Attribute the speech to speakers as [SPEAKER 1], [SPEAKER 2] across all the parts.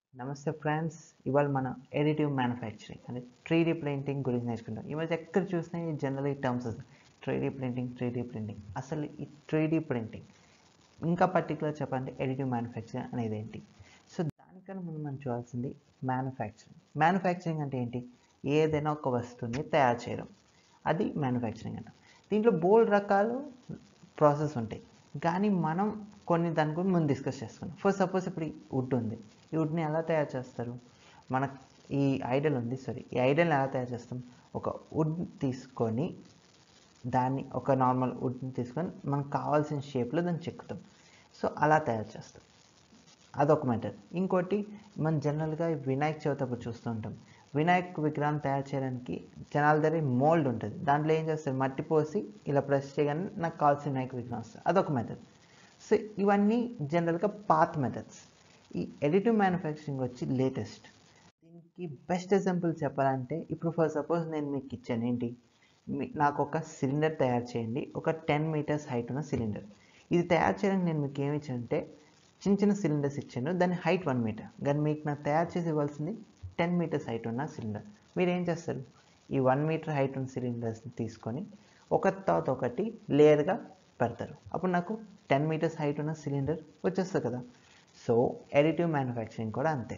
[SPEAKER 1] నమస్తే ఫ్రెండ్స్ ఇవాళ మనం ఎడిటివ్ మ్యానుఫ్యాక్చరింగ్ అంటే త్రీ డీ ప్రింటింగ్ గురించి నేర్చుకుంటాం ఈ మధ్య ఎక్కడ చూసినా ఈ జనరల్ ఈ terms three D printing three D printing అసలు ఈ త్రీ డీ ప్రింటింగ్ ఇంకా పర్టికులర్ చెప్పాలంటే ఎడిటివ్ మ్యానుఫ్యాక్చరింగ్ అనేది ఏంటి సో దానికన్నా ముందు మనం చూడాల్సింది మ్యానుఫ్యాక్చరింగ్ మ్యానుఫ్యాక్చరింగ్ అంటే ఏంటి ఏదైనా ఒక వస్తువుని తయారు చేయడం అది మ్యానుఫ్యాక్చరింగ్ అంటాం దీంట్లో బోల్డ్ రకాలు ప్రాసెస్ ఉంటాయి కానీ మనం కొన్ని దాని గురించి ముందు డిస్కస్ చేసుకున్నాం ఫస్ట్ సపోజ్ ఇప్పుడు ఈ వుడ్ ఉంది ఈ వుడ్ని ఎలా తయారు చేస్తారు మన ఈ ఐడల్ ఉంది సారీ ఈ ఐడల్ని ఎలా తయారు చేస్తాం ఒక వుడ్ తీసుకొని దాన్ని ఒక నార్మల్ వుడ్ని తీసుకొని మనకు కావాల్సిన షేప్లో దాన్ని చెక్కుతాం సో అలా తయారు చేస్తాం అదొక మెథడ్ ఇంకోటి మనం జనరల్గా వినాయక చవితి అప్పుడు చూస్తూ ఉంటాం వినాయక విగ్రహం తయారు చేయడానికి జనాల దగ్గర మోల్డ్ ఉంటుంది దాంట్లో ఏం చేస్తారు మట్టి పోసి ఇలా ప్రెస్ చేయగానే నాకు కావాల్సిన వినాయక విగ్రహం వస్తుంది అదొక మెథడ్ సో ఇవన్నీ జనరల్గా పాత్ మెథడ్స్ ఈ ఎడిటివ్ మ్యానుఫ్యాక్చరింగ్ వచ్చి లేటెస్ట్ దీనికి బెస్ట్ ఎగ్జాంపుల్ చెప్పాలంటే ఇప్పుడు ఫర్ సపోజ్ నేను మీకు ఇచ్చాను ఏంటి మీ- నాకు ఒక సిలిండర్ తయారు చేయండి ఒక టెన్ మీటర్స్ హైట్ ఉన్న సిలిండర్ ఇది తయారు చేయడానికి నేను మీకు ఏమి ఇచ్చానంటే చిన్న చిన్న సిలిండర్స్ ఇచ్చాను దాని హైట్ వన్ మీటర్ కానీ మీకు నాకు తయారు చేసి ఇవ్వాల్సింది టెన్ మీటర్స్ హైట్ ఉన్న సిలిండర్ మీరు ఏం చేస్తారు ఈ వన్ మీటర్ హైట్ ఉన్న సిలిండర్స్ని తీసుకొని ఒక తర్వాత ఒకటి లేయర్గా పెడతారు అప్పుడు నాకు టెన్ మీటర్స్ హైట్ ఉన్న సిలిండర్ వచ్చేస్తుంది కదా సో ఎడిటివ్ మ్యానుఫ్యాక్చరింగ్ కూడా అంతే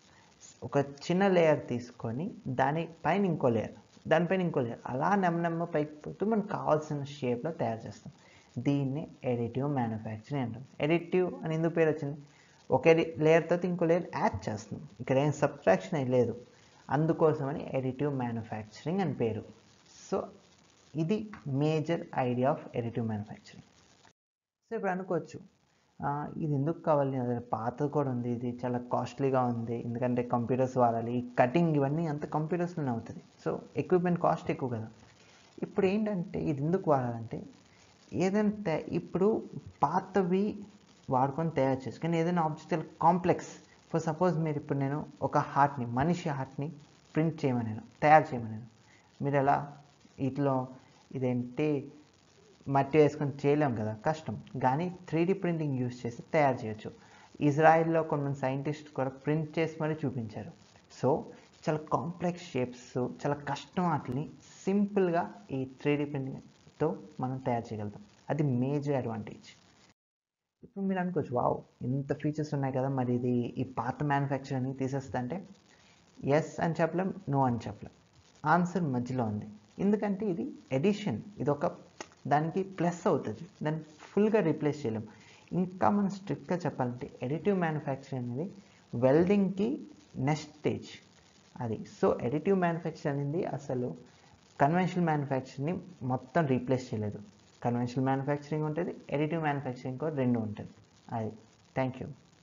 [SPEAKER 1] ఒక చిన్న లేయర్ తీసుకొని దాని పైన ఇంకో లేయర్ దానిపైన ఇంకో లేయర్ అలా నెమ్మ నెమ్మ పైకి పోతూ మనకు కావాల్సిన షేప్లో తయారు చేస్తాం దీన్ని ఎడిటివ్ మ్యానుఫ్యాక్చరింగ్ అంటాం ఎడిటివ్ అని ఎందుకు పేరు వచ్చింది ఒక లేయర్ తర్వాత ఇంకో లేయర్ యాడ్ చేస్తున్నాం ఇక్కడ ఏం సబ్ట్రాక్షన్ అయి లేదు అందుకోసమని ఎడిటివ్ మ్యానుఫ్యాక్చరింగ్ అని పేరు సో ఇది major idea of additive manufacturing so ఇప్పుడు అనుకోవచ్చు ఆ, ఇది ఎందుకు కావాలి అదే పాతది కూడా ఉంది ఇది చాలా కాస్ట్లీగా ఉంది ఎందుకంటే కంప్యూటర్స్ వాడాలి ఈ కటింగ్ ఇవన్నీ అంత కంప్యూటర్స్లోనే అవుతుంది సో ఎక్విప్మెంట్ కాస్ట్ ఎక్కువ కదా ఇప్పుడు ఏంటంటే ఇది ఎందుకు వాడాలంటే ఏదైనా తే- ఇప్పుడు పాతవి వాడుకొని తయారు చేసి కానీ ఏదైనా ఆబ్జెక్ట్ చాలా కాంప్లెక్స్ ఫర్ సపోజ్ మీరు ఇప్పుడు నేను ఒక హార్ట్ని మనిషి హార్ట్ని ప్రింట్ చేయమన్నాను తయారు చేయమన్నాను మీరు ఎలా ఇట్లో ఇదేంటి మట్టి వేసుకొని చేయలేం కదా కష్టం కానీ త్రీ ప్రింటింగ్ యూస్ చేసి తయారు చేయొచ్చు ఇజ్రాయిల్లో కొంతమంది సైంటిస్ట్ కూడా ప్రింట్ చేసి మరీ చూపించారు సో చాలా కాంప్లెక్స్ షేప్స్ చాలా కష్టం వాటిని సింపుల్గా ఈ త్రీ ప్రింటింగ్తో మనం తయారు చేయగలుగుతాం అది మేజర్ అడ్వాంటేజ్ ఇప్పుడు మీరు అనుకోవచ్చు వావ్ ఇంత ఫీచర్స్ ఉన్నాయి కదా మరి ఇది ఈ పాత మ్యానుఫ్యాక్చర్ అని తీసేస్తా అంటే ఎస్ అని చెప్పలేం నో అని చెప్పలేం ఆన్సర్ మధ్యలో ఉంది ఎందుకంటే ఇది ఎడిషన్ ఇది ఒక దానికి ప్లస్ అవుతుంది దాన్ని ఫుల్గా రీప్లేస్ చేయలేం ఇంకా మనం స్ట్రిక్ట్గా చెప్పాలంటే ఎడిటివ్ మ్యానుఫ్యాక్చరింగ్ అనేది వెల్డింగ్కి నెక్స్ట్ స్టేజ్ అది సో ఎడిటివ్ మ్యానుఫ్యాక్చర్ అనేది అసలు కన్వెన్షనల్ మ్యానుఫ్యాక్చరింగ్ని మొత్తం రీప్లేస్ చేయలేదు కన్వెన్షనల్ మ్యానుఫ్యాక్చరింగ్ ఉంటుంది ఎడిటివ్ మ్యానుఫ్యాక్చరింగ్ కూడా రెండు ఉంటుంది అది థ్యాంక్ యూ